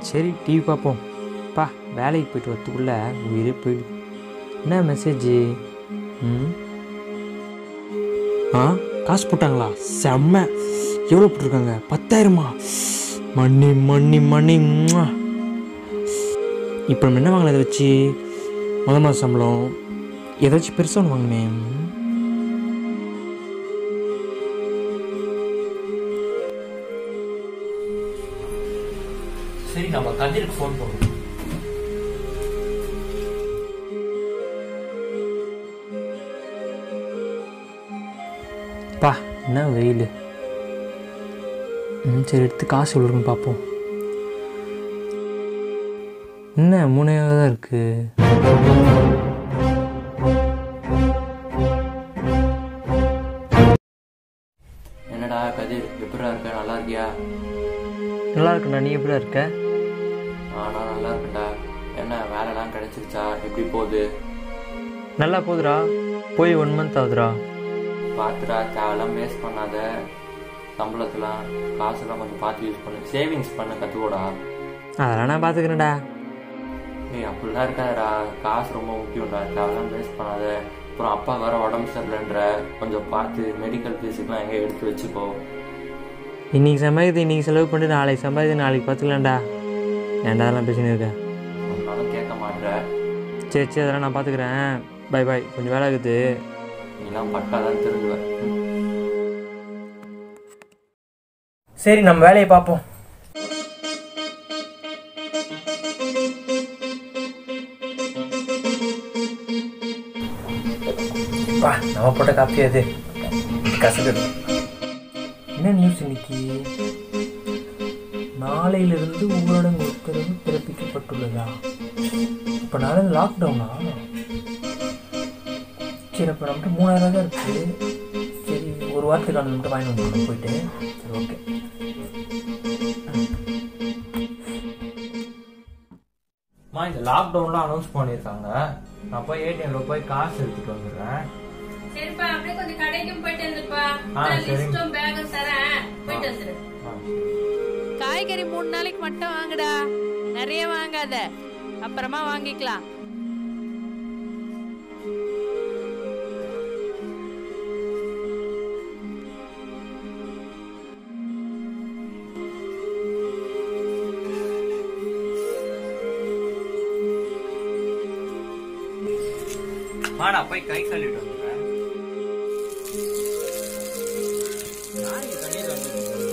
சரி டிவி பார்ப்போம் பா வேலைக்கு போயிட்டு வரத்துக்குள்ள உயிரே போயிடுது என்ன மெசேஜு ம் ஆ காசு போட்டாங்களா செம்ம எவ்வளோ போட்டிருக்காங்க பத்தாயிரமா மணி மணி மணி ம்ம். இப்போ நம்ம என்ன வாங்கலாம் இதை வச்சு முத மாதம் சம்பளம் ஏதாச்சும் பெருசாக ஒன்று வாங்கினே சரி நம்ம கதிருக்கு ஃபோன் பண்ணுவோம் பா என்ன வெயில் ம் சரி எடுத்து காசு எவ்வளோ இருக்குன்னு பார்ப்போம் என்ன மூணையாக தான் இருக்குது என்னடா கதிர் எப்படிடா இருக்க நல்லா இருக்கியா நல்லா இருக்குண்ணா நீ எப்படிடா இருக்க ஆனா நல்லா இருக்கேன்டா என்ன வேலைலாம் கிடைச்சிருச்சா எப்படி போகுது நல்லா போகுதுடா போய் ஒன் மந்த் ஆகுதுடா பார்த்துடா தேவையெல்லாம் வேஸ்ட் பண்ணாத சம்பளத்தெலாம் காசுலாம் கொஞ்சம் பார்த்து யூஸ் பண்ணு சேவிங்ஸ் பண்ண கற்றுக்கோடா அதெல்லாம் நான் பார்த்துக்கிறேன்டா ஏய் அப்படிலாம் இருக்காதடா காசு ரொம்ப முக்கியம்டா தேவையெல்லாம் வேஸ்ட் பண்ணாத அப்புறம் அப்பா வேற உடம்பு சரியில்லைன்ற கொஞ்சம் பார்த்து மெடிக்கல் ஃபீஸுக்குலாம் எங்கே எடுத்து வச்சுக்கோ இன்னைக்கு சம்பாதிக்கிறது இன்னைக்கு செலவு பண்ணிட்டு நாளைக்கு சம்பாதிக்கிறது நாளைக்கு பார்த்துக்கலாம்டா ஏன்டா அதெல்லாம் பேசின்னு இருக்க ஒன்றாலும் கேட்க மாட்ற சரி சரி அதெல்லாம் நான் பார்த்துக்கிறேன் பை பை கொஞ்சம் வேலை இருக்குது நீலாம் பட்டாதான் திருந்துவேன் சரி நம்ம வேலையை பார்ப்போம் பா நம்ம போட்ட காப்பி அது கசகுது என்ன நியூஸ் இன்னைக்கு நாளையிலிருந்து ஊரடங்கு உத்தரவு பிறப்பிக்கப்பட்டுள்ளதா இப்போ நாளை லாக்டவுனா சரி அப்போ நம்மகிட்ட மூணாயிரம் தான் இருக்குது சரி ஒரு வாரத்துக்கான மட்டும் வாங்கி வந்துடணும் போயிட்டு சரி ஓகே மா இந்த லாக்டவுன்லாம் அனௌன்ஸ் பண்ணியிருக்காங்க நான் போய் ஏடிஎம்ல போய் காசு எடுத்துட்டு வந்துடுறேன் சரிப்பா அப்படியே கொஞ்சம் கடைக்கும் போயிட்டு வந்துப்பா ஆ, சரிங்க. லிஸ்டும் பேக்கும் தரேன் போயிட்டு வந்துரு காய்கறி மூணு நாளைக்கு மட்டும் வாங்குடா நிறைய வாங்காத அப்புறமா வாங்கிக்கலாம் மா நான் போய் கை கழுவிட்டு வந்துடுறேன் நாளைக்கு தண்ணியில் வந்துடுறேன்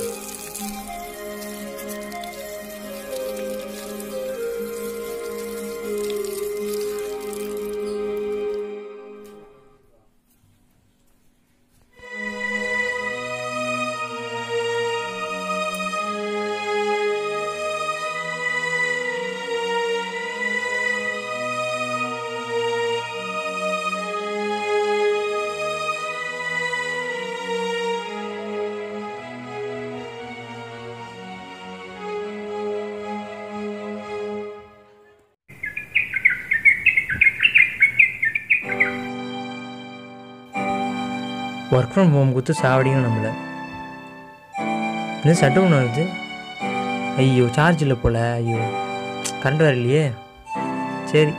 ஒர்க் ஃப்ரம் ஹோம் கொடுத்து சாவடிங்க நம்மளை என்ன சட்டை ஒன்று வருது ஐயோ சார்ஜ் இல்லை போல ஐயோ கரண்ட் வேறு இல்லையே சரி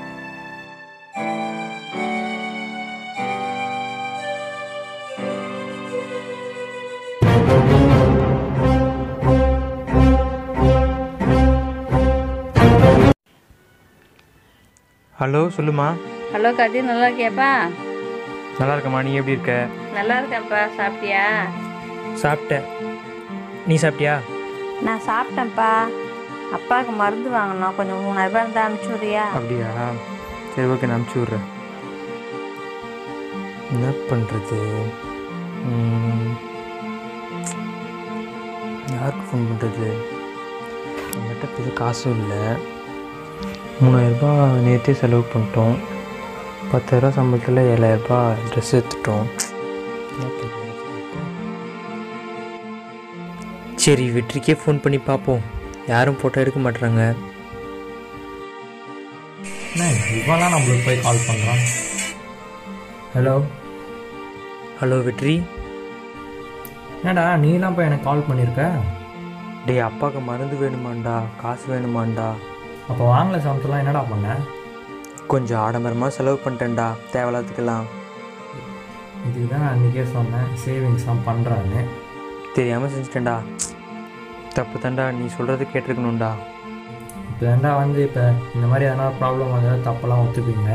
ஹலோ சொல்லுமா ஹலோ கதிர் நல்லா இருக்கியாப்பா நல்லா இருக்கம்மா நீ எப்படி இருக்க நல்லா இருக்கேன்ப்பா சாப்பிட்டியா சாப்பிட்டேன் நீ சாப்பிட்டியா நான் சாப்பிட்டேன்ப்பா அப்பாவுக்கு மருந்து வாங்கணும் கொஞ்சம் மூணாயிரம் ரூபாய் இருந்தால் அனுப்பிச்சி விடுறியா அப்படியா சரி ஓகே நான் அனுப்பிச்சி விட்றேன் என்ன பண்ணுறது யாருக்கு ஃபோன் பண்ணுறது நம்மகிட்ட பெரிய காசும் இல்லை மூணாயிரரூபா நேற்றே செலவு பண்ணிட்டோம் பத்தாயிரரூபா சம்பளத்தில் ஏழாயிரரூபா ட்ரெஸ் எடுத்துட்டோம் என்ன பண்றது? சரி வெற்றிக்கே ஃபோன் பண்ணி பார்ப்போம் யாரும் ஃபோட்டோ எடுக்க மாட்டுறாங்க இவெல்லாம் நம்மளுக்கு போய் கால் பண்ணுறான் ஹலோ ஹலோ வெற்றி என்னடா நீலாம் போய் எனக்கு கால் பண்ணியிருக்க டேய் அப்பாவுக்கு மருந்து வேணுமாண்டா காசு வேணுமாண்டா அப்போ வாங்கல சமத்துலாம் என்னடா பண்ண கொஞ்சம் ஆடம்பரமாக செலவு பண்ணிட்டேன்டா தேவையில்லாததுக்கெல்லாம் இதுக்கு தான் நான் அன்றைக்கே சொன்னேன் சேவிங்ஸ்லாம் பண்ணுறான்னு தெரியாமல் செஞ்சுட்டேன்டா தப்பு தான்டா நீ சொல்கிறது கேட்டிருக்கணும்டா இப்போ ஏன்டா வந்து இப்போ இந்த மாதிரி எதனா ப்ராப்ளம் வந்தால் தப்பெல்லாம் ஒத்துப்பீங்க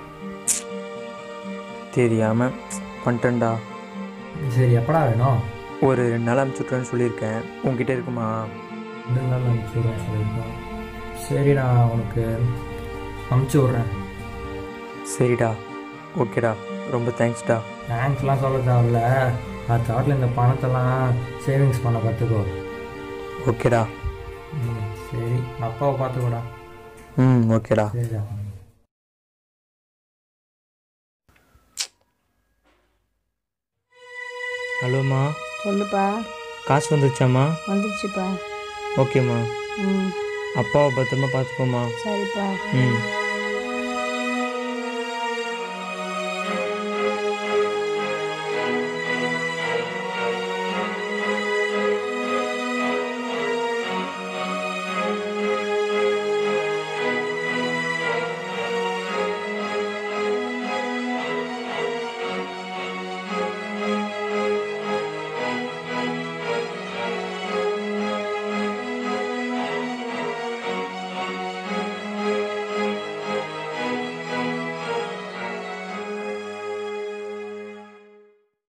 தெரியாமல் பண்ணிட்டேன்டா சரி எப்படா வேணும் ஒரு ரெண்டு நாள் அனுப்பிச்சுட்றேன்னு சொல்லியிருக்கேன் உங்ககிட்ட இருக்குமா ரெண்டு நாள் அனுப்பிச்சி விட்றேன் சொல்லியிருக்கோம் சரி நான் உனக்கு அனுப்பிச்சி விட்றேன் சரிடா ஓகேடா ரொம்ப தேங்க்ஸ்டா தேங்க்ஸ்லாம் சொல்ல தேவையில்ல அடுத்த வாட்டில் இந்த பணத்தெல்லாம் சேவிங்ஸ் பண்ண கற்றுக்கோ ஓகேடா ம் சரி அப்பாவை பார்த்துக்கூடா ம் ஓகேடா சரிடா ஹலோம்மா சொல்லுப்பா காசு வந்துருச்சாம்மா வந்துருச்சுப்பா ஓகேம்மா ம் அப்பாவை பத்திரமா பார்த்துக்கோமா சரிப்பா ம்